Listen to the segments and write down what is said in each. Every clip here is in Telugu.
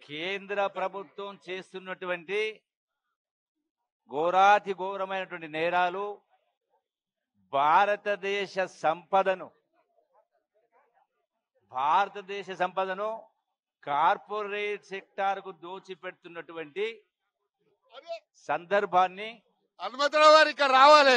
కేంద్ర ప్రభుత్వం చేస్తున్నటువంటి ఘోరాతి ఘోరమైనటువంటి నేరాలు భారతదేశ సంపదను భారతదేశ సంపదను కార్పొరేట్ సెక్టార్కు దోచిపెడుతున్నటువంటి సందర్భాన్ని హనుమంతరావు గారు ఇక్కడ రావాలి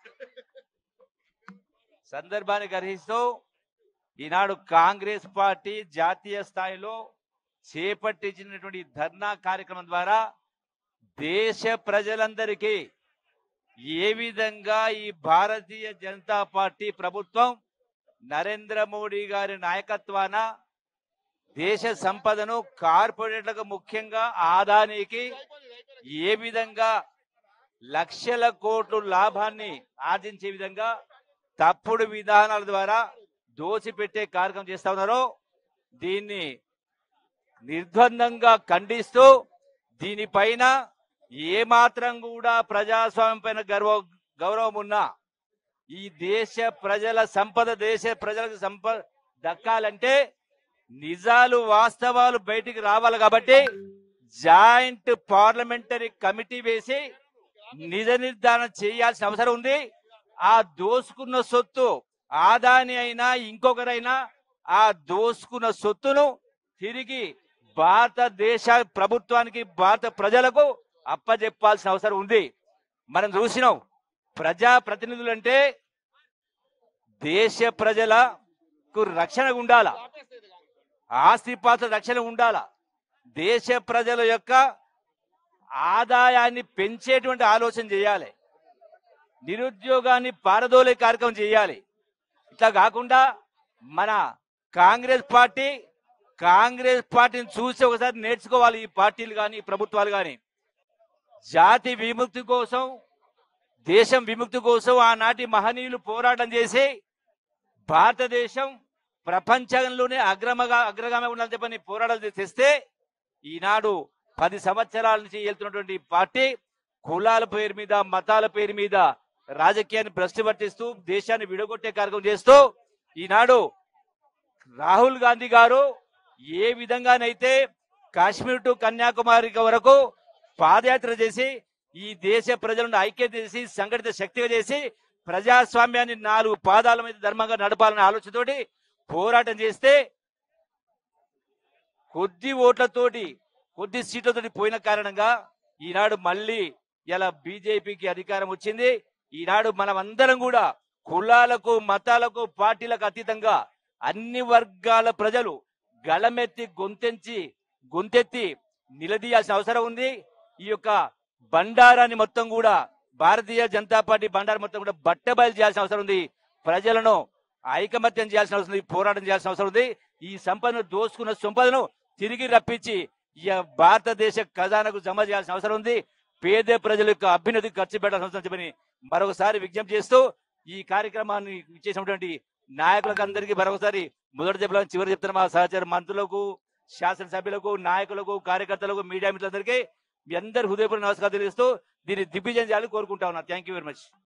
సందర్భాన్ని గ్రహిస్తూ ఈనాడు కాంగ్రెస్ పార్టీ జాతీయ స్థాయిలో చేపట్టించినటువంటి ఈ ధర్నా కార్యక్రమం ద్వారా దేశ ప్రజలందరికీ ఏ విధంగా ఈ భారతీయ జనతా పార్టీ ప్రభుత్వం నరేంద్ర మోడీ గారి నాయకత్వాన దేశ సంపదను కార్పొరేట్లకు ముఖ్యంగా ఆదానికి ఏ విధంగా లక్షల కోట్లు లాభాన్ని ఆర్జించే విధంగా తప్పుడు విధానాల ద్వారా దోచిపెట్టే కార్యక్రమం చేస్తా ఉన్నారో దీన్ని నిర్ద్వందంగా ఖండిస్తూ దీనిపైన ఏమాత్రం కూడా ప్రజాస్వామ్యం పైన గర్వ గౌరవం ఉన్నా ఈ దేశ ప్రజల సంపద దేశ ప్రజలకు సంపద దక్కాలంటే నిజాలు వాస్తవాలు బయటికి రావాలి కాబట్టి జాయింట్ పార్లమెంటరీ కమిటీ వేసి నిజ నిర్ధారణ చేయాల్సిన అవసరం ఉంది ఆ దోసుకున్న సొత్తు ఆదాని అయినా ఇంకొకరైనా ఆ దోసుకున్న సొత్తును తిరిగి భారతదేశ ప్రభుత్వానికి భారత ప్రజలకు అప్పజెప్పాల్సిన అవసరం ఉంది మనం చూసినాం ప్రజా ప్రతినిధులు అంటే దేశ ప్రజలకు రక్షణ ఉండాల ఆస్తిపాత్ర రక్షణ ఉండాల దేశ ప్రజల యొక్క ఆదాయాన్ని పెంచేటువంటి ఆలోచన చేయాలి నిరుద్యోగాన్ని పారదోలే కార్యక్రమం చేయాలి ఇట్లా కాకుండా మన కాంగ్రెస్ పార్టీ కాంగ్రెస్ పార్టీని చూసి ఒకసారి నేర్చుకోవాలి ఈ పార్టీలు కానీ ప్రభుత్వాలు కానీ జాతి విముక్తి కోసం దేశం విముక్తి కోసం ఆనాటి మహనీయులు పోరాటం చేసి భారతదేశం ప్రపంచంలోనే అగ్రమగా అగ్రగామి ఉండాలని చెప్పని పోరాటాలు తెస్తే ఈనాడు పది సంవత్సరాల నుంచి వెళ్తున్నటువంటి పార్టీ కులాల పేరు మీద మతాల పేరు మీద రాజకీయాన్ని భ్రష్టు పట్టిస్తూ దేశాన్ని విడగొట్టే కార్యక్రమం చేస్తూ ఈనాడు రాహుల్ గాంధీ గారు ఏ విధంగానైతే కాశ్మీర్ టు కన్యాకుమారి వరకు పాదయాత్ర చేసి ఈ దేశ ప్రజలను ఐక్యత చేసి సంఘటిత శక్తిగా చేసి ప్రజాస్వామ్యాన్ని నాలుగు పాదాల మీద ధర్మంగా నడపాలనే ఆలోచనతోటి పోరాటం చేస్తే కొద్ది ఓట్లతోటి కొద్ది సీట్లతోటి పోయిన కారణంగా ఈనాడు మళ్ళీ ఇలా బీజేపీకి అధికారం వచ్చింది ఈనాడు మనం అందరం కూడా కులాలకు మతాలకు పార్టీలకు అతీతంగా అన్ని వర్గాల ప్రజలు గళమెత్తి గొంతెంచి గొంతెత్తి నిలదీయాల్సిన అవసరం ఉంది ఈ యొక్క బండారాన్ని మొత్తం కూడా భారతీయ జనతా పార్టీ బండారం మొత్తం కూడా బట్టబయలు చేయాల్సిన అవసరం ఉంది ప్రజలను ఐకమత్యం చేయాల్సిన అవసరం ఉంది పోరాటం చేయాల్సిన అవసరం ఉంది ఈ సంపదను దోసుకున్న సంపదను తిరిగి రప్పించి ఈ భారతదేశ ఖజానాకు జమ చేయాల్సిన అవసరం ఉంది పేద ప్రజల యొక్క అభ్యున్నతికి ఖర్చు పెట్టాల్సిన అవసరం చెప్పని మరొకసారి విజ్ఞప్తి చేస్తూ ఈ కార్యక్రమాన్ని ఇచ్చేసినటువంటి నాయకులకు అందరికీ మరొకసారి మొదటి చెప్పాలని చివరి చెప్తున్న మా సహచర మంత్రులకు శాసనసభ్యులకు నాయకులకు కార్యకర్తలకు మీడియా మిత్రులందరికీ మీ అందరి హృదయపూర్వక నమస్కారం తెలియజేస్తూ దీన్ని దిగ్విజయం చేయాలని కోరుకుంటా ఉన్నా థ్యాంక్ యూ వెరీ మచ్